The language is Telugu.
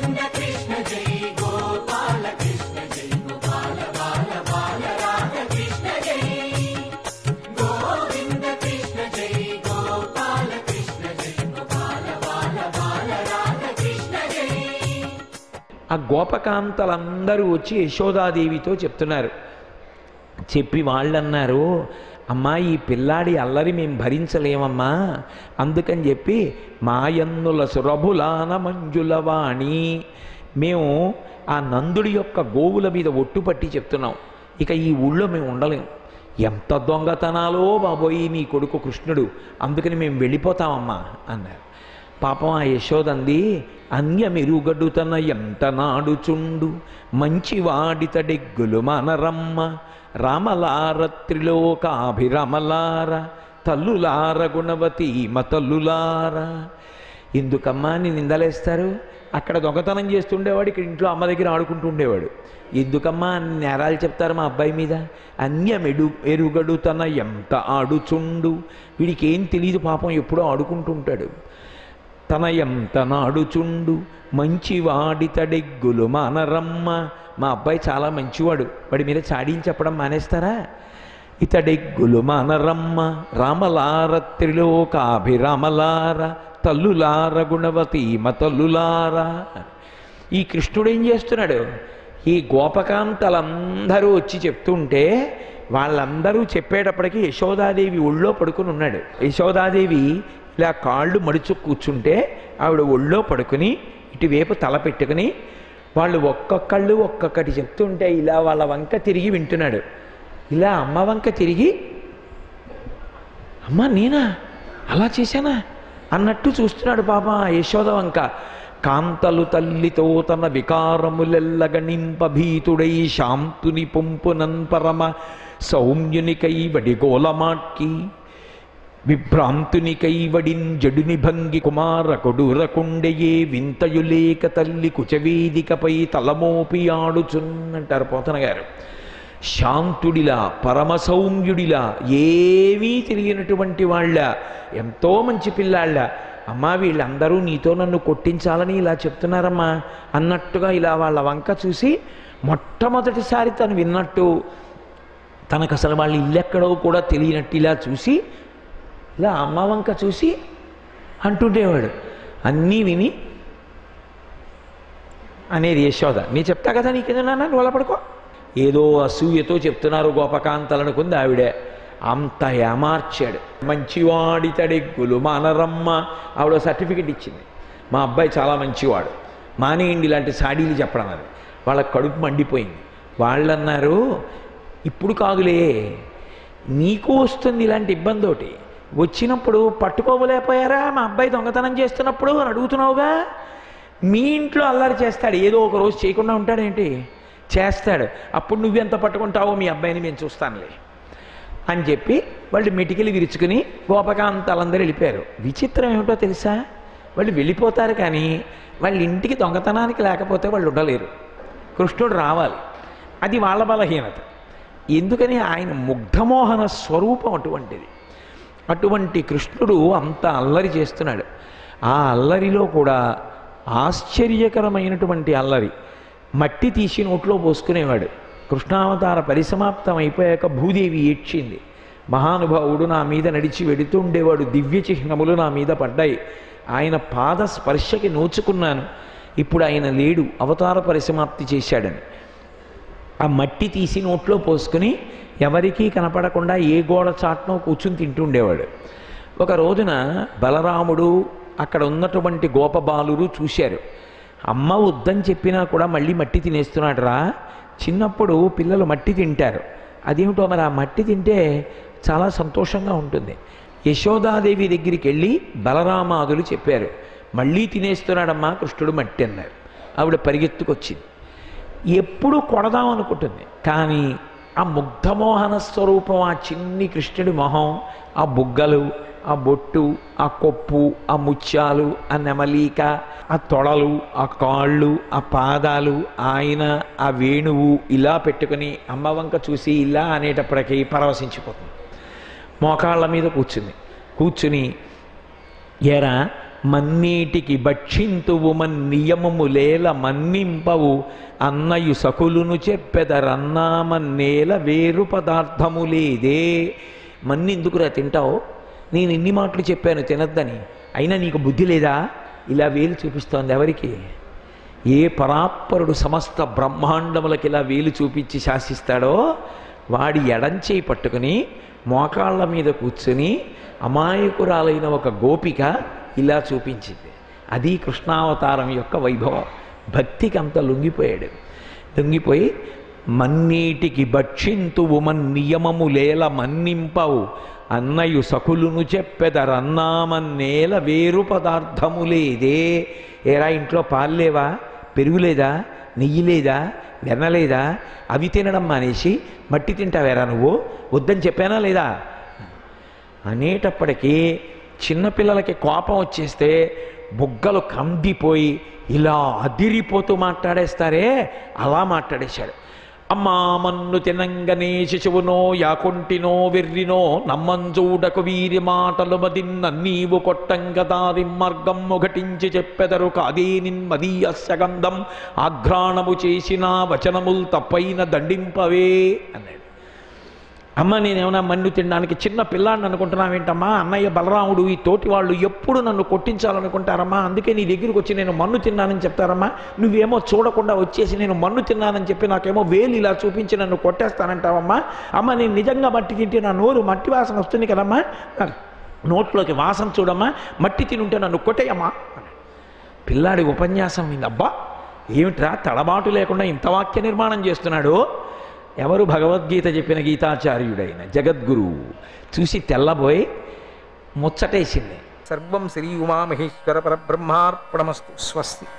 ఆ గోపకాంతలందరూ వచ్చి యశోదాదేవితో చెప్తున్నారు చెప్పి వాళ్ళు అన్నారు అమ్మా ఈ పిల్లాడి అల్లరి మేము భరించలేమమ్మా అందుకని చెప్పి మాయన్నుల సురభులాన మంజులవాణి మేము ఆ నందుడి యొక్క గోవుల మీద ఒట్టు పట్టి చెప్తున్నాం ఇక ఈ ఊళ్ళో మేము ఉండలేం ఎంత దొంగతనాలో బాబోయి నీ కొడుకు కృష్ణుడు అందుకని మేము వెళ్ళిపోతామమ్మా అన్నారు పాపం ఆ యశోదంది అన్యమిరుగడుతన ఎంత నాడుచుండు మంచివాడితడెగ్గులు మనరమ్మ రామలార త్రిలోకాభిరమలార తల్లులార గుణవతి మతల్లులార ఎందుకమ్మా అని నిందలేస్తారు అక్కడ దొంగతనం చేస్తుండేవాడు ఇక్కడ ఇంట్లో అమ్మ దగ్గర ఆడుకుంటూ ఉండేవాడు ఎందుకమ్మా అన్ని నేరాలు చెప్తారు మా అబ్బాయి మీద అన్యమెడు ఎరుగడు తన ఎంత ఆడుచుండు వీడికి ఏం తెలియదు పాపం ఎప్పుడూ ఆడుకుంటుంటాడు తన ఎంత నాడుచుండు మంచివాడితడెగ్గులు మానరమ్మ మా అబ్బాయి చాలా మంచివాడు వాడి మీద చాడీని చెప్పడం మానేస్తారా ఇతడెగ్గులు మానరమ్మ రామలార త్రిలోకాభిరామలార తల్లులార గుణవతి మతల్లులారా ఈ కృష్ణుడు ఏం చేస్తున్నాడు ఈ గోపకాంతలందరూ వచ్చి చెప్తుంటే వాళ్ళందరూ చెప్పేటప్పటికి యశోదాదేవి ఒళ్ళో పడుకుని ఉన్నాడు యశోదాదేవి ఇలా కాళ్ళు మడుచు కూర్చుంటే ఆవిడ ఒళ్ళో పడుకుని ఇటువైపు తల పెట్టుకుని వాళ్ళు ఒక్కొక్కళ్ళు ఒక్కొక్కటి చెప్తుంటే ఇలా వాళ్ళ వంక తిరిగి వింటున్నాడు ఇలా అమ్మ వంక తిరిగి అమ్మ నేనా అలా చేశానా అన్నట్టు చూస్తున్నాడు పాప ఆ యశోద వంక కాంతలు తల్లితో తన వికారములెల్లగణింపభీతుడై శాంతుని పొంపునన్ పరమ సౌమ్యునికై వడిగోలమాట్కి విభ్రాంతునికై వడిన్ జడుని భంగి కుమార కొడురకుండయే వింతయులేక తల్లి కుచవేదికపై తలమోపి ఆడుచున్నంటారు పోతన గారు శాంతుడిలా పరమ సౌమ్యుడిలా ఏమీ తెలియనటువంటి వాళ్ళ ఎంతో మంచి పిల్లాళ్ళ అమ్మా వీళ్ళందరూ నీతో నన్ను కొట్టించాలని ఇలా చెప్తున్నారమ్మా అన్నట్టుగా ఇలా వాళ్ళ వంక చూసి మొట్టమొదటిసారి తను విన్నట్టు తనకు అసలు వాళ్ళ ఇల్లెక్కడో కూడా తెలియనట్టు ఇలా చూసి ఇలా అమ్మ వంక చూసి అంటుండేవాడు అన్నీ విని అనేది యశోద నీ చెప్తా కదా నీకేదన్నా నువ్వు పడుకో ఏదో అసూయతో చెప్తున్నారు గోపకాంతలనుకుంది ఆవిడే అంత ఏమార్చాడు మంచివాడితడెగ్గులు మానరమ్మ ఆవిడ సర్టిఫికెట్ ఇచ్చింది మా అబ్బాయి చాలా మంచివాడు మానేయండి ఇలాంటి సాడీలు చెప్పడం అది వాళ్ళ కడుపు మండిపోయింది వాళ్ళన్నారు ఇప్పుడు కాదులే నీకు వస్తుంది ఇలాంటి ఇబ్బంది వచ్చినప్పుడు పట్టుకోవలేకపోయారా మా అబ్బాయి దొంగతనం చేస్తున్నప్పుడు అని అడుగుతున్నావుగా మీ ఇంట్లో అల్లరి చేస్తాడు ఏదో ఒక రోజు చేయకుండా ఉంటాడేంటి చేస్తాడు అప్పుడు నువ్వెంత పట్టుకుంటావో మీ అబ్బాయిని మేము చూస్తానులే అని చెప్పి వాళ్ళు మెటికలు విరుచుకుని గోపకాంతాలందరూ వెళ్ళిపోయారు విచిత్రం ఏమిటో తెలుసా వాళ్ళు వెళ్ళిపోతారు కానీ వాళ్ళ ఇంటికి దొంగతనానికి లేకపోతే వాళ్ళు ఉండలేరు కృష్ణుడు రావాలి అది వాళ్ళ బలహీనత ఎందుకని ఆయన ముగ్ధమోహన స్వరూపం అటువంటిది అటువంటి కృష్ణుడు అంత అల్లరి చేస్తున్నాడు ఆ అల్లరిలో కూడా ఆశ్చర్యకరమైనటువంటి అల్లరి మట్టి తీసి నోట్లో పోసుకునేవాడు కృష్ణావతార పరిసమాప్తం అయిపోయాక భూదేవి ఏడ్చింది మహానుభావుడు నా మీద నడిచి వెడుతుండేవాడు దివ్య చిహ్నములు నా మీద పడ్డాయి ఆయన పాద స్పర్శకి నోచుకున్నాను ఇప్పుడు ఆయన లేడు అవతార పరిసమాప్తి చేశాడని ఆ మట్టి తీసి నోట్లో పోసుకుని ఎవరికీ కనపడకుండా ఏ గోడ చాట్నో కూర్చుని తింటుండేవాడు ఒక రోజున బలరాముడు అక్కడ ఉన్నటువంటి గోపబాలురు చూశారు అమ్మ వద్దని చెప్పినా కూడా మళ్ళీ మట్టి తినేస్తున్నాడు రా చిన్నప్పుడు పిల్లలు మట్టి తింటారు అదేమిటో మరి ఆ మట్టి తింటే చాలా సంతోషంగా ఉంటుంది యశోదాదేవి దగ్గరికి వెళ్ళి బలరామాదులు చెప్పారు మళ్ళీ తినేస్తున్నాడమ్మా కృష్ణుడు మట్టి అన్నారు ఆవిడ పరిగెత్తుకొచ్చింది ఎప్పుడు కొడదాం అనుకుంటుంది కానీ ఆ ముగ్ధమోహన స్వరూపం ఆ చిన్ని కృష్ణుడి మొహం ఆ బుగ్గలు ఆ బొట్టు ఆ కొప్పు ఆ ముత్యాలు ఆ నెమలీక ఆ తొడలు ఆ కాళ్ళు ఆ పాదాలు ఆయన ఆ వేణువు ఇలా పెట్టుకుని అమ్మవంక చూసి ఇలా అనేటప్పటికీ పరవశించిపోతుంది మోకాళ్ళ మీద కూర్చుంది కూర్చుని ఏరా మన్నీటికి భక్షింతువు మన్నియమములేల మన్నింపవు అన్నయు సకులును చెప్పెదరన్నామన్నేల వేరు పదార్థము లేదే మన్ని ఎందుకురా తింటావు నేను ఇన్ని మాటలు చెప్పాను తినద్దని అయినా నీకు బుద్ధి లేదా ఇలా వేలు చూపిస్తోంది ఎవరికి ఏ పరాత్పరుడు సమస్త బ్రహ్మాండములకి ఇలా వేలు చూపించి శాసిస్తాడో వాడి ఎడంచేయి పట్టుకుని మోకాళ్ళ మీద కూర్చుని అమాయకురాలైన ఒక గోపిక ఇలా చూపించింది అది కృష్ణావతారం యొక్క వైభవం భక్తికి అంత లొంగిపోయాడు లొంగిపోయి మన్నీటికి భక్షింతువు మన్నియమము లేల మన్నింపవు అన్నయు సకులును చెప్పెదరన్నామన్నేల వేరు పదార్థము లేదే ఏరా ఇంట్లో పాలు లేవా పెరుగు లేదా నెయ్యి లేదా వెన్న లేదా అవి తినడం మానేసి మట్టి తింటావేరా నువ్వు వద్దని చెప్పానా లేదా అనేటప్పటికీ చిన్నపిల్లలకి కోపం వచ్చేస్తే బుగ్గలు కందిపోయి ఇలా అదిరిపోతూ మాట్లాడేస్తారే అలా మాట్లాడేశాడు అమ్మా మన్ను తినంగనే శిశువునో యాకుంటినో వెర్రినో నమ్మంజూడకు వీరి మాటలు మదిన్న నీవు కొట్టంగ దారి మార్గము ఘటించి చెప్పెదరు కాదే నిన్మదీయస్య గంధం ఆఘ్రాణము చేసిన వచనముల్ తప్పైన దండింపవే అన్నాడు అమ్మ నేనేమన్నా మన్ను తినడానికి చిన్న పిల్లాడిని అనుకుంటున్నావేంటమ్మా అన్నయ్య బలరాముడు ఈ తోటి వాళ్ళు ఎప్పుడు నన్ను కొట్టించాలనుకుంటారమ్మా అందుకే నీ దగ్గరికి వచ్చి నేను మన్ను తిన్నానని చెప్తారమ్మా నువ్వేమో చూడకుండా వచ్చేసి నేను మన్ను తిన్నానని చెప్పి నాకేమో వేలు ఇలా చూపించి నన్ను కొట్టేస్తానంటావమ్మా అమ్మ నేను నిజంగా మట్టి తింటే నా నోరు మట్టి వాసన వస్తుంది కదమ్మా నోట్లోకి వాసన చూడమ్మా మట్టి తినుంటే నన్ను కొట్టేయమ్మా పిల్లాడి ఉపన్యాసం వింది అబ్బా ఏమిట్రా తడబాటు లేకుండా ఇంత వాక్య నిర్మాణం చేస్తున్నాడు ఎవరు భగవద్గీత చెప్పిన గీతాచార్యుడైన జగద్గురువు చూసి తెల్లబోయి ముచ్చటేసింది సర్వం శ్రీ ఉమామహేశ్వర పరబ్రహ్మార్పణమస్తు స్వస్తి